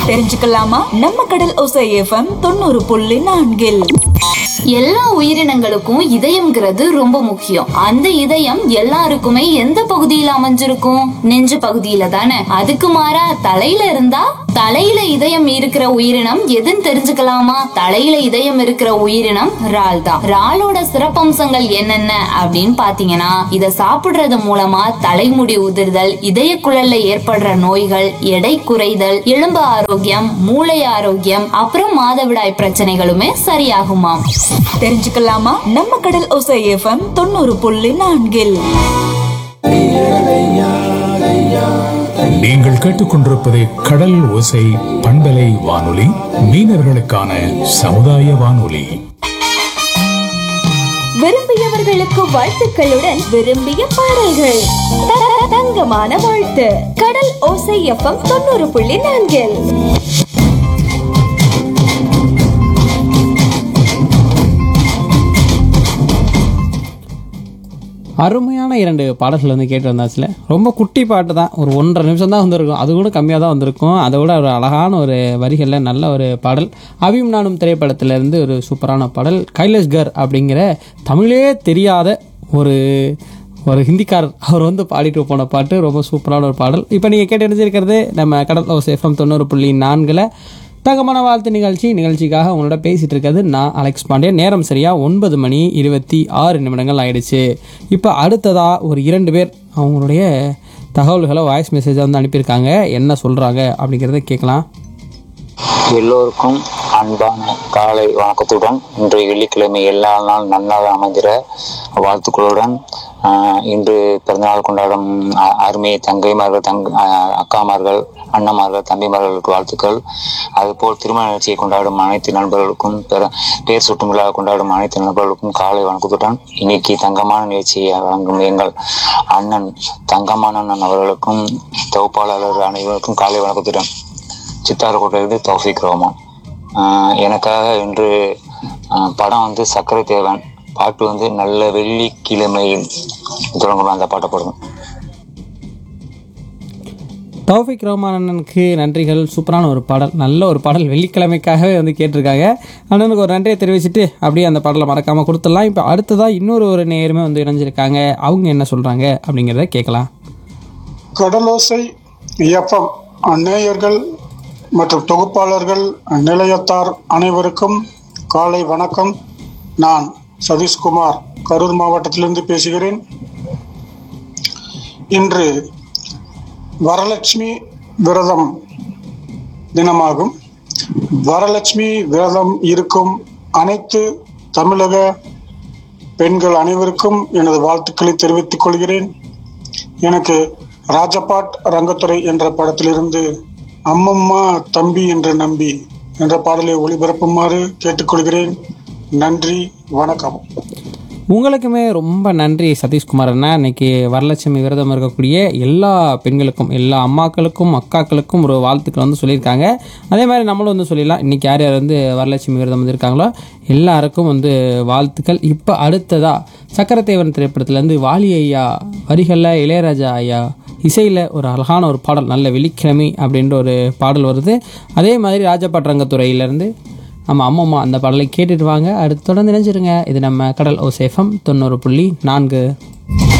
தெரிஞ்சுக்கலாமா நம்ம கடல் ஒசை எஃப்எம் தொண்ணூறு புள்ளி நான்கில் எல்லா உயிரினங்களுக்கும் இதயம்ங்கிறது ரொம்ப முக்கியம் அந்த இதயம் எல்லாருக்குமே எந்த பகுதியில அமைஞ்சிருக்கும் நெஞ்சு பகுதியில தானே அதுக்கு மாறா தலையில இருந்தா தலையில இதயம் இருக்கிற உயிரினம் எதுன்னு தெரிஞ்சுக்கலாமா தலையில இதயம் இருக்கிற உயிரினம் இறால் தான் இறாலோட சிறப்பம்சங்கள் என்னென்ன அப்படின்னு பாத்தீங்கன்னா இத சாப்பிடுறது மூலமா தலைமுடி உதிர்தல் இதய குழல்ல ஏற்படுற நோய்கள் எடை குறைதல் எலும்பு ஆரோக்கியம் மூளை ஆரோக்கியம் அப்புறம் மாதவிடாய் பிரச்சனைகளுமே சரியாகுமாம் தெரிஞ்சுக்கலாமா நம்ம கடல் ஒசை எஃப்எம் தொண்ணூறு புள்ளி நான்கில் நீங்கள் கேட்டுக்கொண்டிருப்பது கடல் ஓசை பண்பலை வானொலி மீனவர்களுக்கான சமுதாய வானொலி விரும்பியவர்களுக்கு வாழ்த்துக்களுடன் விரும்பிய பாடல்கள் த- தங்கமான வாழ்த்து கடல் ஓசை எஃப்எம் தொண்ணூறு புள்ளி நான்கில் அருமையான இரண்டு பாடல்கள் வந்து கேட்டு வந்தாச்சுல ரொம்ப குட்டி பாட்டு தான் ஒரு ஒன்றரை நிமிஷம் தான் வந்திருக்கும் அது கூட கம்மியாக தான் வந்திருக்கும் அதை விட ஒரு அழகான ஒரு வரிகளில் நல்ல ஒரு பாடல் அபிம் நானும் திரைப்படத்திலேருந்து ஒரு சூப்பரான பாடல் கைலாஷ்கர் அப்படிங்கிற தமிழே தெரியாத ஒரு ஒரு ஹிந்திக்காரர் அவர் வந்து பாடிட்டு போன பாட்டு ரொம்ப சூப்பரான ஒரு பாடல் இப்போ நீங்கள் கேட்டு நினைச்சிருக்கிறது நம்ம கடல் ஹவுஸ் எஃப்எம் தொண்ணூறு புள்ளி நான்கில் தங்கமான வாழ்த்து நிகழ்ச்சி நிகழ்ச்சிக்காக உங்களோட பேசிட்டு இருக்கிறது நான் அலெக்ஸ் பாண்டியன் நேரம் சரியா ஒன்பது மணி இருபத்தி ஆறு நிமிடங்கள் ஆயிடுச்சு இப்போ அடுத்ததா ஒரு இரண்டு பேர் அவங்களுடைய தகவல்களை வாய்ஸ் மெசேஜ் வந்து அனுப்பியிருக்காங்க என்ன சொல்றாங்க அப்படிங்கிறத கேட்கலாம் எல்லோருக்கும் அன்பான காலை வணக்கத்துடன் இன்று வெள்ளிக்கிழமை எல்லா நாள் நன்னாக அமைந்திர வாழ்த்துக்களுடன் ஆஹ், இன்று பிறந்தநாள் கொண்டாடும் அ- அருமை தங்கைமார்கள் தங் ஆஹ், அக்காமார்கள் அண்ணமார்கள் தம்பிமார்களுக்கு வாழ்த்துக்கள் அதுபோல் திருமண நிகழ்ச்சியை கொண்டாடும் அனைத்து நண்பர்களுக்கும் பெற பேர் சுட்டும் விழா கொண்டாடும் அனைத்து நண்பர்களுக்கும் காலை வணக்கத்துடன் இன்னைக்கு தங்கமான நிகழ்ச்சியை வழங்கும் எங்கள் அண்ணன் தங்கமான அண்ணன் அவர்களுக்கும் தொகுப்பாளர்கள் அனைவருக்கும் காலை வணக்கத்துடன் சித்தாரக்கோட்டையிலிருந்து தௌஃபிக் ரோமான் ஆஹ் எனக்காக இன்று ஆஹ் படம் வந்து சக்கரை தேவன் பாட்டு வந்து நல்ல வெள்ளிக்கிழமையில் தொடங்கும் அந்த பாட்டை போடுங்க தௌஃபிக் ரஹ்மான் அண்ணனுக்கு நன்றிகள் சூப்பரான ஒரு பாடல் நல்ல ஒரு பாடல் வெள்ளிக்கிழமைக்காகவே வந்து கேட்டிருக்காங்க அண்ணனுக்கு ஒரு நன்றியை தெரிவிச்சுட்டு அப்படியே அந்த பாடலை மறக்காமல் கொடுத்துடலாம் இப்போ அடுத்ததாக இன்னொரு ஒரு நேருமே வந்து இணைஞ்சிருக்காங்க அவங்க என்ன சொல்கிறாங்க அப்படிங்கிறத கேட்கலாம் கடலோசை எஃப்எம் நேயர்கள் மற்றும் தொகுப்பாளர்கள் நிலையத்தார் அனைவருக்கும் காலை வணக்கம் நான் சதீஷ்குமார் கரூர் மாவட்டத்திலிருந்து பேசுகிறேன் இன்று வரலட்சுமி விரதம் தினமாகும் வரலட்சுமி விரதம் இருக்கும் அனைத்து தமிழக பெண்கள் அனைவருக்கும் எனது வாழ்த்துக்களை தெரிவித்துக் கொள்கிறேன் எனக்கு ராஜபாட் ரங்கத்துறை என்ற படத்திலிருந்து அம்மம்மா தம்பி என்று நம்பி என்ற பாடலை ஒளிபரப்புமாறு கேட்டுக்கொள்கிறேன் நன்றி வணக்கம் உங்களுக்குமே ரொம்ப நன்றி சதீஷ்குமார் அண்ணா இன்னைக்கு வரலட்சுமி விரதம் இருக்கக்கூடிய எல்லா பெண்களுக்கும் எல்லா அம்மாக்களுக்கும் அக்காக்களுக்கும் ஒரு வாழ்த்துக்கள் வந்து சொல்லியிருக்காங்க அதே மாதிரி நம்மளும் வந்து சொல்லிடலாம் இன்னைக்கு யார் யார் வந்து வரலட்சுமி விரதம் வந்து இருக்காங்களோ எல்லாருக்கும் வந்து வாழ்த்துக்கள் இப்போ அடுத்ததா சக்கரத்தேவன் திரைப்படத்துலேருந்து வாலி ஐயா வரிகளில் இளையராஜா ஐயா இசையில் ஒரு அழகான ஒரு பாடல் நல்ல வெள்ளிக்கிழமை அப்படின்ற ஒரு பாடல் வருது அதே மாதிரி ராஜபாட்ரங்கத்துறையிலேருந்து நம்ம அம்மம்மா அந்த பாடலை கேட்டுட்டு வாங்க அடுத்து தொடர்ந்து நினைச்சிருங்க இது நம்ம கடல் ஓசேஃபம் தொண்ணூறு புள்ளி நான்கு